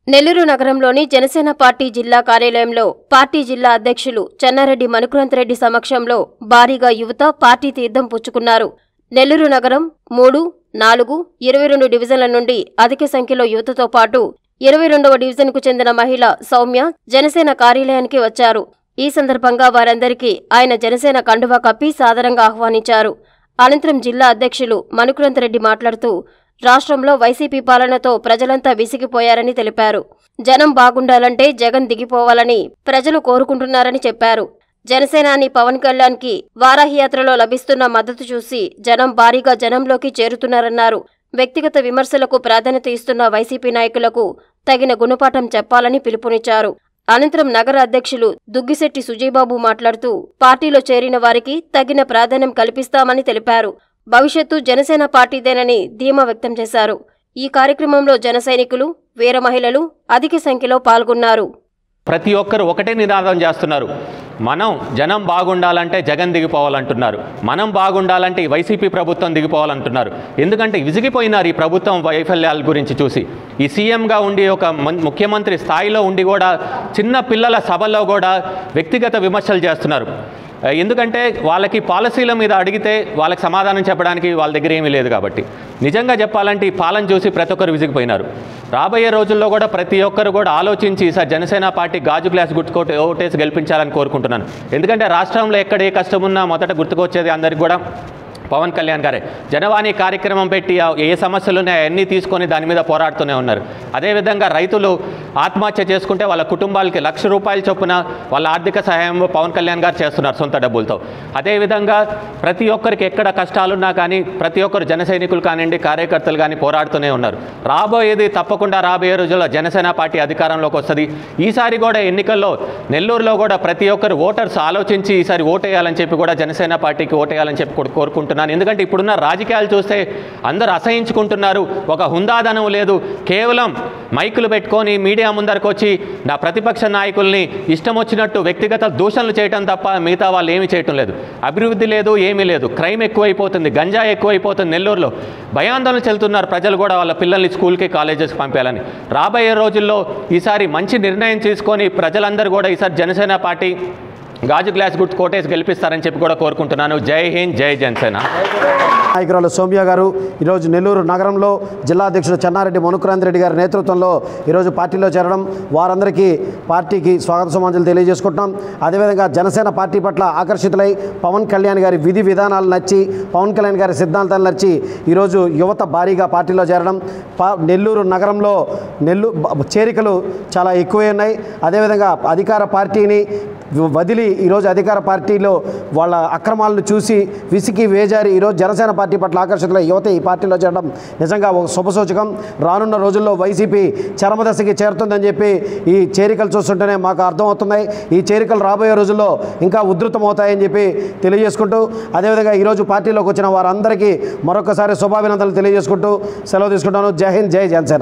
నెల్లూరు నగరంలోని జనసేన పార్టీ జిల్లా కార్యాలయంలో పార్టీ జిల్లా అధ్యక్షులు చెన్నారెడ్డి మణుకురంతరెడ్డి సమక్షంలో భారీగా యువత పార్టీ తీర్థం పుచ్చుకున్నారు నెల్లూరు నగరం మూడు నాలుగు ఇరవై రెండు డివిజన్ల నుండి అధిక సంఖ్యలో యువతతో పాటు ఇరవై రెండవ డివిజన్కు చెందిన మహిళ సౌమ్య జనసేన కార్యాలయానికి వచ్చారు ఈ సందర్భంగా వారందరికీ ఆయన జనసేన కండువా కప్పి సాదరంగా ఆహ్వానించారు అనంతరం జిల్లా అధ్యక్షులు మణుకురంతరెడ్డి మాట్లాడుతూ రాష్ట్రంలో వైసీపీ పాలనతో ప్రజలంతా విసిగిపోయారని తెలిపారు జనం బాగుండాలంటే జగన్ దిగిపోవాలని ప్రజలు కోరుకుంటున్నారని చెప్పారు జనసేనాని పవన్ కళ్యాణ్కి వారాహి యాత్రలో లభిస్తున్న మద్దతు చూసి జనం భారీగా జనంలోకి చేరుతున్నారన్నారు వ్యక్తిగత విమర్శలకు ప్రాధాన్యత ఇస్తున్న వైసీపీ నాయకులకు తగిన గుణపాఠం చెప్పాలని పిలుపునిచ్చారు అనంతరం నగర అధ్యక్షులు దుగ్గిశెట్టి సుజయబాబు మాట్లాడుతూ పార్టీలో చేరిన వారికి తగిన ప్రాధాన్యం కల్పిస్తామని తెలిపారు భవిష్యత్తు జనసేన పార్టీదేనని ధీమా వ్యక్తం చేశారు ఈ కార్యక్రమంలో జన సైనికులు వీర మహిళలు అధిక సంఖ్యలో పాల్గొన్నారు ప్రతి ఒక్కరు ఒకటే నినాదం చేస్తున్నారు మనం జనం బాగుండాలంటే జగన్ దిగిపోవాలంటున్నారు మనం బాగుండాలంటే ఈ వైసీపీ ప్రభుత్వం దిగిపోవాలంటున్నారు ఎందుకంటే విసిగిపోయినారు ఈ ప్రభుత్వం వైఫల్యాల గురించి చూసి ఈ సీఎంగా ఉండి ఒక మన్- ముఖ్యమంత్రి స్థాయిలో ఉండి కూడా చిన్న పిల్లల సభల్లో కూడా వ్యక్తిగత విమర్శలు చేస్తున్నారు ఆ, ఎందుకంటే వాళ్ళకి పాలసీల మీద అడిగితే వాళ్ళకి సమాధానం చెప్పడానికి వాళ్ళ దగ్గర ఏమీ లేదు కాబట్టి నిజంగా చెప్పాలంటే ఈ పాలన చూసి ప్రతి ఒక్కరు విసిగిపోయినారు రాబోయే రోజుల్లో కూడా ప్రతి ఒక్కరు కూడా ఆలోచించి ఈసారి జనసేన పార్టీ గాజు గ్లాస్ గుర్తుకోటి ఓటేసి గెలిపించాలని కోరుకుంటున్నాను ఎందుకంటే రాష్ట్రంలో ఎక్కడ ఏ కష్టం ఉన్నా మొదట గుర్తుకొచ్చేది అందరికి కూడా పవన్ కళ్యాణ్ గారే జనవాణి కార్యక్రమం పెట్టి ఆ ఏ సమస్యలు ఉన్నాయో అవన్నీ తీసుకొని దాని మీద పోరాడుతూనే ఉన్నారు అదేవిధంగా రైతులు ఆత్మహత్య చేసుకుంటే వాళ్ళ కుటుంబాలకి లక్ష రూపాయల చొప్పున వాళ్ళ ఆర్థిక సహాయం పవన్ కళ్యాణ్ గారు చేస్తున్నారు సొంత డబ్బులతో అదేవిధంగా ప్రతి ఒక్కరికి ఎక్కడ కష్టాలున్నా కానీ ప్రతి ఒక్కరు జన సైనికులు కానివ్వండి కార్యకర్తలు కానీ పోరాడుతూనే ఉన్నారు రాబోయేది తప్పకుండా రాబోయే రోజుల్లో జనసేన పార్టీ అధికారంలోకి వస్తుంది ఈసారి కూడా ఎన్నికల్లో నెల్లూరులో కూడా ప్రతి ఒక్కరు ఓటర్స్ ఆలోచించి ఈసారి ఓటేయాలని చెప్పి కూడా జనసేన పార్టీకి ఓటేయాలని చెప్పి కూడా కోరుకుంటున్నాను ఎందుకంటే ఇప్పుడున్న రాజకీయాలు చూస్తే అందరూ అసహించుకుంటున్నారు ఒక హుందాదనం లేదు కేవలం మైకులు పెట్టుకొని మీడియా ముందరకు వచ్చి నా ప్రతిపక్ష నాయకుల్ని ఇష్టం వచ్చినట్టు వ్యక్తిగత దూషణలు చేయటం తప్ప మిగతా వాళ్ళు ఏమీ చేయటం లేదు అభివృద్ధి లేదు ఏమీ లేదు క్రైమ్ ఎక్కువైపోతుంది గంజా ఎక్కువైపోతుంది నెల్లూరులో భయాందోళన చెందుతున్నారు ప్రజలు కూడా వాళ్ళ పిల్లల్ని స్కూల్కి కాలేజెస్కి పంపించాలని రాబోయే రోజుల్లో ఈసారి మంచి నిర్ణయం తీసుకొని ప్రజలందరూ కూడా ఈసారి జనసేన పార్టీ గాజు గ్లాస్ గుర్తు కోటేసి గెలిపిస్తారని చెప్పి కూడా కోరుకుంటున్నాను జై హింద్ జై జనసేన నాయకురాలు సౌమ్య గారు ఈరోజు నెల్లూరు నగరంలో జిల్లా అధ్యక్షుడు చెన్నారెడ్డి మనుక్రాంత్ రెడ్డి గారి నేతృత్వంలో ఈరోజు పార్టీలో చేరడం వారందరికీ పార్టీకి స్వాగత సుమాంజలు తెలియజేసుకుంటున్నాం అదేవిధంగా జనసేన పార్టీ పట్ల ఆకర్షితులై పవన్ కళ్యాణ్ గారి విధి విధానాలు నచ్చి పవన్ కళ్యాణ్ గారి సిద్ధాంతాలు నచ్చి ఈరోజు యువత భారీగా పార్టీలో చేరడం పా నెల్లూరు నగరంలో నెల్లూ బ- చేరికలు చాలా ఎక్కువే ఉన్నాయి అదేవిధంగా అధికార పార్టీని వదిలి ఈరోజు అధికార పార్టీలో వాళ్ళ అక్రమాలను చూసి విసికి వేజారి ఈరోజు జనసేన పార్టీ పట్ల ఆకర్షితుల యువత ఈ పార్టీలో చేరడం నిజంగా ఒక శుభసూచకం రానున్న రోజుల్లో వైసీపీ చరమదశకి చేరుతుందని చెప్పి ఈ చేరికలు చూస్తుంటేనే మాకు అర్థమవుతున్నాయి ఈ చేరికలు రాబోయే రోజుల్లో ఇంకా ఉధృతమవుతాయని చెప్పి తెలియజేసుకుంటూ అదేవిధంగా ఈరోజు పార్టీలోకి వచ్చిన వారందరికీ మరొకసారి శుభాభినందనలు తెలియజేసుకుంటూ సెలవు తీసుకుంటాను జై హింద్ జై జనసేన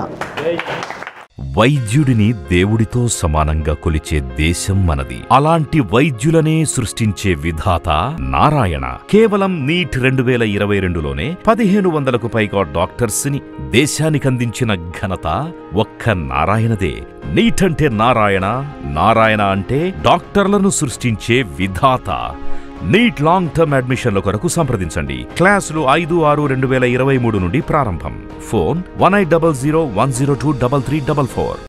వైద్యుడిని దేవుడితో సమానంగా కొలిచే దేశం మనది అలాంటి వైద్యులనే సృష్టించే విధాత నారాయణ కేవలం నీట్ రెండు వేల ఇరవై రెండులోనే పదిహేను వందలకు పైగా డాక్టర్స్ ని దేశానికి అందించిన ఘనత ఒక్క నారాయణదే నీట్ అంటే నారాయణ నారాయణ అంటే డాక్టర్లను సృష్టించే విధాత నీట్ లాంగ్ టర్మ్ అడ్మిషన్ల కొరకు సంప్రదించండి క్లాసులు ఐదు ఆరు రెండు వేల ఇరవై మూడు నుండి ప్రారంభం phone one eight double zero one zero two double three double four